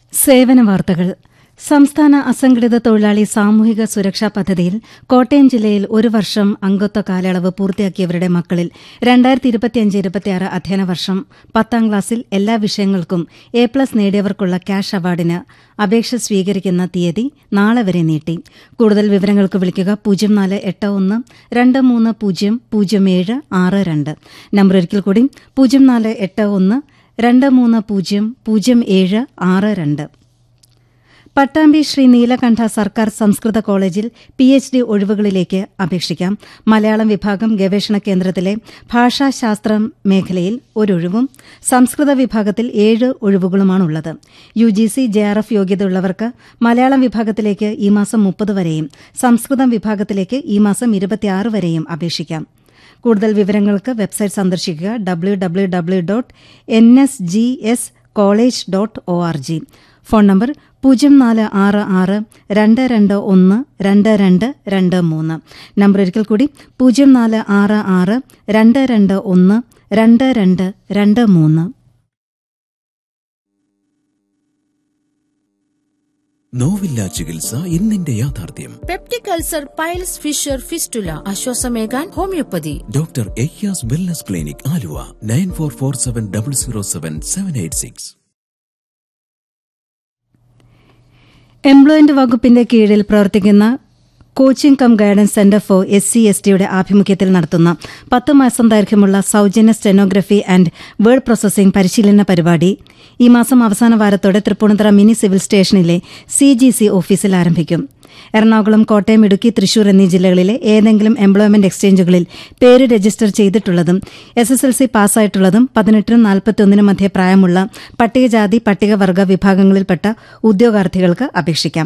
സേവന വാർത്തകൾ സംസ്ഥാന അസംഘടിത തൊഴിലാളി സാമൂഹിക സുരക്ഷാ പദ്ധതിയിൽ കോട്ടയം ജില്ലയിൽ ഒരു വർഷം അംഗത്വ കാലയളവ് പൂർത്തിയാക്കിയവരുടെ മക്കളിൽ രണ്ടായിരത്തി ഇരുപത്തിയഞ്ച് ഇരുപത്തിയാറ് അധ്യയന വർഷം പത്താം ക്ലാസ്സിൽ എല്ലാ വിഷയങ്ങൾക്കും എ പ്ലസ് നേടിയവർക്കുള്ള ക്യാഷ് അവാർഡിന് അപേക്ഷ സ്വീകരിക്കുന്ന തീയതി നാളെ വരെ നീട്ടി കൂടുതൽ വിവരങ്ങൾക്ക് വിളിക്കുക പൂജ്യം നാല് എട്ട് ഒന്ന് രണ്ട് മൂന്ന് പൂജ്യം പൂജ്യം ഏഴ് ആറ് രണ്ട് നമ്പർ ഒരിക്കൽ കൂടി പൂജ്യം നാല് എട്ട് ഒന്ന് രണ്ട് മൂന്ന് പൂജ്യം പൂജ്യം ഏഴ് ആറ് രണ്ട് പട്ടാമ്പി ശ്രീ നീലകണ്ഠ സർക്കാർ സംസ്കൃത കോളേജിൽ പി എച്ച് ഡി ഒഴിവുകളിലേക്ക് അപേക്ഷിക്കാം മലയാളം വിഭാഗം ഗവേഷണ കേന്ദ്രത്തിലെ ഭാഷാശാസ്ത്ര മേഖലയിൽ ഒരൊഴിവും സംസ്കൃത വിഭാഗത്തിൽ ഏഴ് ഒഴിവുകളുമാണുള്ളത് U G C J R F യോഗ്യതയുള്ളവർക്ക് മലയാളം വിഭാഗത്തിലേക്ക് ഈ മാസം മുപ്പത് വരെയും സംസ്കൃതം വിഭാഗത്തിലേക്ക് ഈ മാസം ഇരുപത്തിയാറ് വരെയും അപേക്ഷിക്കാം കൂടുതൽ വിവരങ്ങൾക്ക് വെബ്സൈറ്റ് സന്ദർശിക്കുക W W W dot N S G S college dot O R G phone number പൂജ്യം നാല് ആറ് ആറ് രണ്ട് രണ്ട് ഒന്ന് രണ്ട് രണ്ട് രണ്ട് മൂന്ന് നമ്പർ ഒരിക്കൽ കൂടി പൂജ്യം നാല് ആറ് ആറ് രണ്ട് രണ്ട് ഒന്ന് രണ്ട് രണ്ട് രണ്ട് മൂന്ന് നോവില്ല ചികിത്സ ഇന്നിന്റെ യാഥാർത്ഥ്യം peptic ulcer piles fissure fistula ആശ്വാസമേകാൻ ഹോമിയോപ്പതി ഡോക്ടർ എയ്യാസ് wellness clinic Aluva nine four four seven double zero seven seven eight six employment വകുപ്പിന്റെ കീഴിൽ പ്രവർത്തിക്കുന്ന coaching cum guidance centre for S C S ടിയുടെ ആഭിമുഖ്യത്തിൽ നടത്തുന്ന പത്ത് മാസം ദൈർഘ്യമുള്ള സൌജന്യ സ്റ്റെനോഗ്രഫി ആൻഡ് വേർഡ് പ്രോസസിംഗ് പരിശീലന പരിപാടി ഈ മാസം അവസാന വാരത്തോടെ തൃപ്പൂണിത്തുറ മിനി സിവിൽ സ്റ്റേഷനിലെ സി ജി സി ഓഫീസിൽ ആരംഭിക്കും എറണാകുളം കോട്ടയം ഇടുക്കി തൃശൂർ എന്നീ ജില്ലകളിലെ ഏതെങ്കിലും എംപ്ലോയ്മെന്റ് എക്സ്ചേഞ്ചുകളിൽ പേര് രജിസ്റ്റർ ചെയ്തിട്ടുള്ളതും എസ് എസ് എൽ സി പാസ്സായിട്ടുള്ളതും പതിനെട്ടിനും നാൽപ്പത്തിയൊന്നിനും മധ്യേ പ്രായമുള്ള പട്ടികജാതി പട്ടികവർഗ വിഭാഗങ്ങളിൽപ്പെട്ട ഉദ്യോഗാർത്ഥികൾക്ക് അപേക്ഷിക്കാം